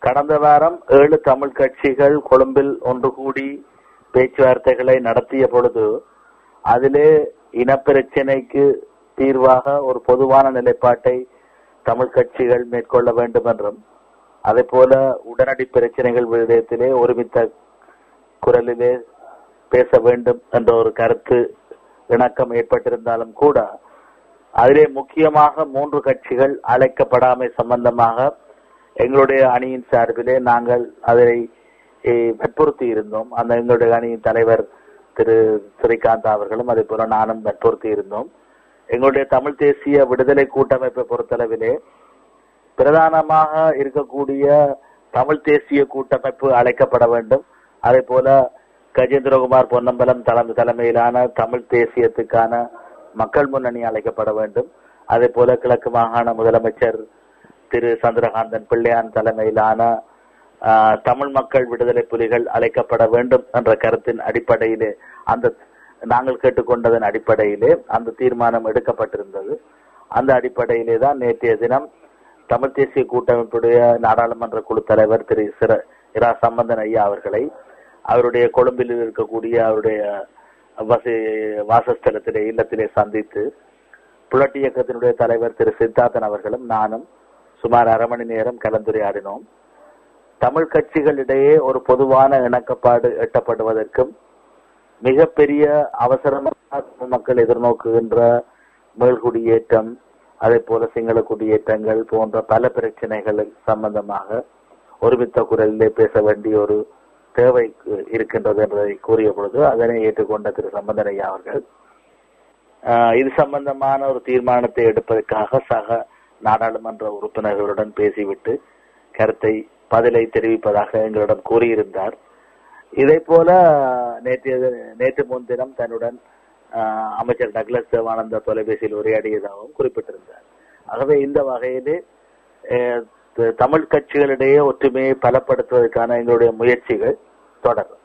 கடந்த வாரம் ஏழு தமிழ் கட்சிகள் கொழும்பில் ஒன்று கூடி பேச்சுவார்த்தைகளை நடத்திய பொழுது அதிலே இனப்பிரச்சினைக்கு தீர்வாக ஒரு பொதுவான நிலைப்பாட்டை தமிழ் கட்சிகள் மேற்கொள்ள வேண்டும் என்றும் அதே போல உடனடி பிரச்சனைகள் விடயத்திலே ஒருமித்த குரலிலே பேச வேண்டும் என்ற ஒரு கருத்து இணக்கம் ஏற்பட்டிருந்தாலும் கூட அதிலே முக்கியமாக மூன்று கட்சிகள் அழைக்கப்படாமை சம்பந்தமாக எங்களுடைய அணியின் சார்பிலே நாங்கள் அதை eh, வற்புறுத்தி இருந்தோம் அந்த எங்களுடைய அணியின் தலைவர் திரு ஸ்ரீகாந்த் அவர்களும் அதே போல நானும் வற்புறுத்தி இருந்தோம் எங்களுடைய தமிழ் தேசிய விடுதலை கூட்டமைப்பை பொறுத்தளவிலே பிரதானமாக இருக்கக்கூடிய தமிழ் தேசிய கூட்டமைப்பு அழைக்கப்பட வேண்டும் அதே போல கஜேந்திரகுமார் பொன்னம்பலம் தலைமை தலைமையிலான தமிழ் தேசியத்துக்கான மக்கள் முன்னணி அழைக்கப்பட வேண்டும் அதே போல கிழக்கு மாகாண முதலமைச்சர் திரு சந்திரகாந்தன் பிள்ளையான் தலைமையிலான ஆஹ், தமிழ் மக்கள் விடுதலை புலிகள் அழைக்கப்பட வேண்டும் என்ற கருத்தின் அடிப்படையிலே அந்த நாங்கள் கேட்டுக்கொண்டதன் அடிப்படையிலே அந்த தீர்மானம் எடுக்கப்பட்டிருந்தது அந்த அடிப்படையிலே தான் நேற்றைய தினம் தமிழ் தேசிய கூட்டமைப்புடைய நாடாளுமன்ற குழு தலைவர் திரு சிற இரா சம்பந்தன் ஐயா அவர்களை அவருடைய கொழும்பில் இருக்கக்கூடிய அவருடைய வசி வாசஸ்தலத்திலே இல்லத்திலே சந்தித்து புலட்டி இயக்கத்தினுடைய தலைவர் திரு சித்தார்த்தன் அவர்களும் நானும் சுமார் அரை மணி நேரம் கலந்துரையாடினோம் தமிழ் கட்சிகளிடையே ஒரு பொதுவான இணக்கப்பாடு எட்டப்படுவதற்கும் மிகப்பெரிய அவசரமாக மக்கள் எதிர்நோக்குகின்ற மேல்குடியேற்றம் அதே போல சிங்கள குடியேற்றங்கள் போன்ற பல பிரச்சனைகள் சம்பந்தமாக ஒருமித்த குரலிலே பேச வேண்டிய ஒரு தேவை இருக்கின்றது என்பதை கூறிய பொழுது அதனை ஏற்றுக்கொண்ட திரு சம்பந்தனையா அவர்கள் ஆஹ், இது சம்பந்தமான ஒரு தீர்மானத்தை எடுப்பதற்காக சக நாடாளுமன்ற உறுப்பினர்களுடன் பேசிவிட்டு கருத்தை பதிலை தெரிவிப்பதாக எங்களிடம் கூறியிருந்தார் இதை போல நேற்றைய நேற்று முன்தினம் தன்னுடன் ஆஹ், அமைச்சர் டக்ளஸ் தேவானந்த தொலைபேசியில் உரையாடியதாகவும் குறிப்பிட்டிருந்தார் ஆகவே இந்த வகையிலே அஹ், த- தமிழ் கட்சிகளிடையே ஒற்றுமையை பலப்படுத்துவதற்கான எங்களுடைய முயற்சிகள் தொடரும்